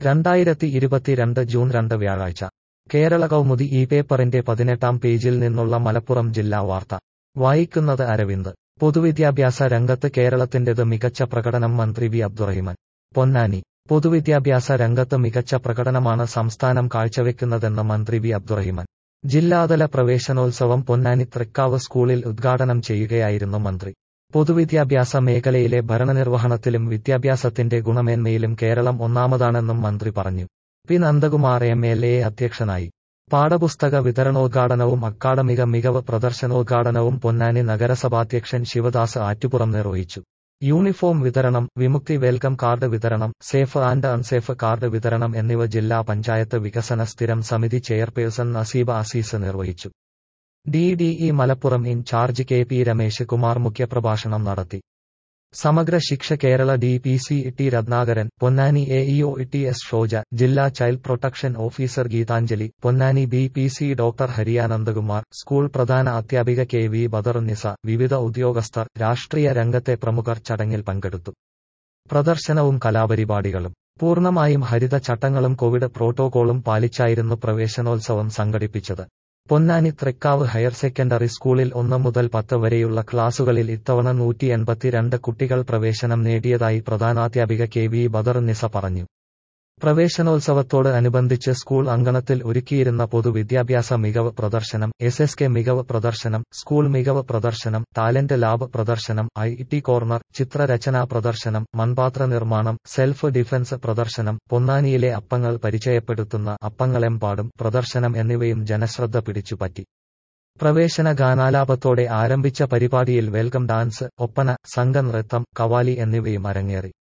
രണ്ടായിരത്തി ഇരുപത്തിരണ്ട് ജൂൺ രണ്ട് വ്യാഴാഴ്ച കേരള കൗമുദി ഈ പേപ്പറിന്റെ പതിനെട്ടാം പേജിൽ നിന്നുള്ള മലപ്പുറം ജില്ലാ വാർത്ത വായിക്കുന്നത് അരവിന്ദ് പൊതുവിദ്യാഭ്യാസ രംഗത്ത് കേരളത്തിന്റേത് മികച്ച പ്രകടനം മന്ത്രി വി അബ്ദുറഹിമാൻ പൊന്നാനി പൊതുവിദ്യാഭ്യാസ രംഗത്ത് മികച്ച പ്രകടനമാണ് സംസ്ഥാനം കാഴ്ചവെക്കുന്നതെന്ന് മന്ത്രി വി അബ്ദുറഹിമാൻ ജില്ലാതല പ്രവേശനോത്സവം പൊന്നാനി തൃക്കാവ് സ്കൂളിൽ ഉദ്ഘാടനം ചെയ്യുകയായിരുന്നു മന്ത്രി പൊതുവിദ്യാഭ്യാസ മേഖലയിലെ ഭരണനിർവഹണത്തിലും വിദ്യാഭ്യാസത്തിന്റെ ഗുണമേന്മയിലും കേരളം ഒന്നാമതാണെന്നും മന്ത്രി പറഞ്ഞു P Nandakumar M L A അധ്യക്ഷനായി പാഠപുസ്തക വിതരണോദ്ഘാടനവും അക്കാഡമിക മികവ് പ്രദർശനോദ്ഘാടനവും പൊന്നാനി നഗരസഭാധ്യക്ഷൻ ശിവദാസ് ആറ്റുപുറം നിർവഹിച്ചു യൂണിഫോം വിതരണം വിമുക്തി വെൽക്കം കാർഡ് വിതരണം സേഫ് ആൻഡ് അൺസേഫ് കാർഡ് വിതരണം എന്നിവ ജില്ലാ പഞ്ചായത്ത് വികസന സ്ഥിരം സമിതി ചെയർപേഴ്സൺ നസീബ അസീസ് നിർവഹിച്ചു D D E Malappuram incharge K P Ramesh Kumar മുഖ്യപ്രഭാഷണം നടത്തി Samagra Shiksha Kerala D P C T Ratnakaran Ponnani A EO T S Shoja ജില്ലാ child protection officer Geethanjali Ponnani B P C doctor Hariyanandakumar school പ്രധാന അധ്യാപിക കെ വി ബദറുന്നിസ വിവിധ ഉദ്യോഗസ്ഥർ രാഷ്ട്രീയ രംഗത്തെ പ്രമുഖർ ചടങ്ങിൽ പങ്കെടുത്തു പ്രദർശനവും കലാപരിപാടികളും പൂർണ്ണമായും ഹരിത ചട്ടങ്ങളും കോവിഡ് പ്രോട്ടോകോളും പാലിച്ചായിരുന്നു പ്രവേശനോത്സവം സംഘടിപ്പിച്ചത് പൊന്നാനി തൃക്കാവ് ഹയർ സെക്കൻഡറി സ്കൂളിൽ ഒന്ന് മുതൽ പത്ത് വരെയുള്ള ക്ലാസുകളിൽ ഇത്തവണ നൂറ്റി എൺപത്തിരണ്ട് കുട്ടികൾ പ്രവേശനം നേടിയതായി പ്രധാനാധ്യാപിക കെ വി ബദറുന്നിസ പറഞ്ഞു പ്രവേശനോത്സവത്തോട് അനുബന്ധിച്ച് സ്കൂൾ അങ്കണത്തിൽ ഒരുക്കിയിരുന്ന പൊതുവിദ്യാഭ്യാസ മികവ് പ്രദർശനം എസ് എസ് കെ മികവ് പ്രദർശനം സ്കൂൾ മികവ് പ്രദർശനം ടാലന്റ് ലാബ് പ്രദർശനം ഐ ടി കോർണർ ചിത്രരചനാ പ്രദർശനം മൺപാത്ര നിർമ്മാണം സെൽഫ് ഡിഫൻസ് പ്രദർശനം പൊന്നാനിയിലെ അപ്പങ്ങൾ പരിചയപ്പെടുത്തുന്ന അപ്പങ്ങളെമ്പാടും പ്രദർശനം എന്നിവയും ജനശ്രദ്ധ പിടിച്ചുപറ്റി പ്രവേശന ഗാനാലാപത്തോടെ ആരംഭിച്ച പരിപാടിയിൽ വെൽക്കം ഡാൻസ് ഒപ്പന സംഘനൃത്തം കവാലി എന്നിവയും അരങ്ങേറി